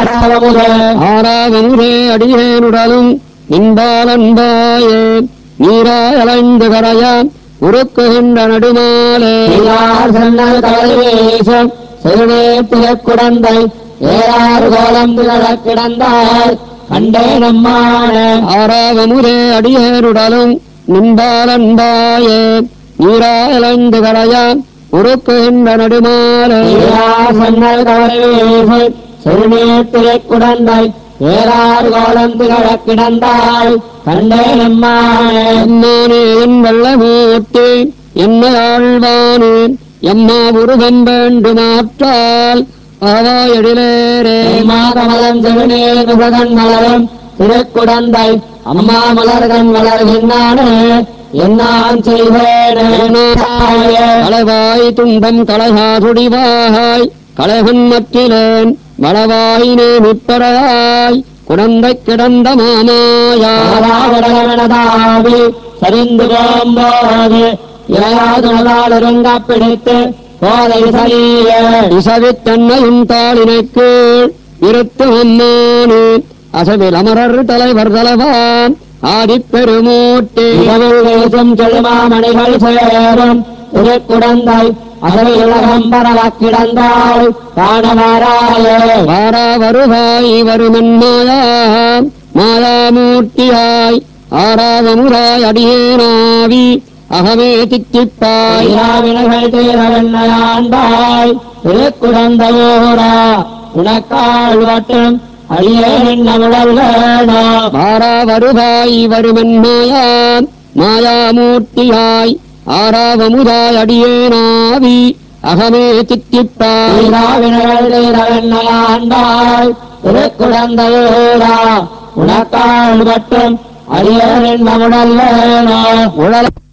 ஆறாவமுதே அடியேனுடலும் நின்பால் அன்பாயே நீராய் அலைந்து கரையான் உருக்குகின்ற நடுமாலே குடந்தை ஏறாறு கோலம் திகழக் கிடந்தாய் கண்டே நம்மான ஆறாவமுதே அடியேனுடலும் நின்பால் அன்பாயே நீராய் அலைந்து கரையான் உருக்குகின்ற நடுமாலே சன்னல் கவலை செருநீட்டிலே குடந்தை ஏறாறு கோலம் திகழக் கிடந்தாய் கண்டே நம்மான எம்மானே என் வெள்ளமூர்த்தி என்னை ஆழ்வானே எம்மா உருவம் வேண்டுமாற்றால் ஆவாயடிலேரே மாதமலம் செருநீர் முககன் மலரும் திருக்குடந்தை அம்மா மலர்கன் வளர்கின்றானே என்னான் செய்வேனே களவாய் துன்பம் களையா துடிவாய் களைகன் மற்றிலேன் வளவாய் நேமிப்பறையாய் குழந்தை கிடந்த மாமாயா ஆராவடகனதாவி சரிந்து போம்போது இளையாதுணதால் இறங்க பிடித்து போதை சரிய இசவித்தன்னையும் தாளினை கீழ் இருத்து அம்மானே அசவில் அமரர் தலைவர் தலைவான் ஆதிப்பெருமூட்டே இரவில் தேசம் செழுமாமணிகள் சேரும் திருக்குடந்தை அசை உலகம் பரவக் கிடந்தாய் காணவாராயே வாரா வருவாய் வருமன் மாயா மாயாமூர்த்தியாய் ஆறாவமுதாய் அடியேனாவி அகமே தித்திப்பாய் ஐயாவினைகள் தீரவெண்ணையாண்டாய் திருக்குடந்தையோரா உனக்காள் வட்டும் அடியேன் நம்முடல் வேணும் வாரா வருவாய் வருமன் மாயா மாயாமூர்த்தியாய் ஆறாவமுதாய் அடியேனாவி அகமே தித்திப்பாய் ஐயாவினைகள் தீரவெண்ணையாண்டாய் திருக்குடந்தையோரா உனக்காள் வட்டும் அடியேன் நம்முடல் வேணும் உழல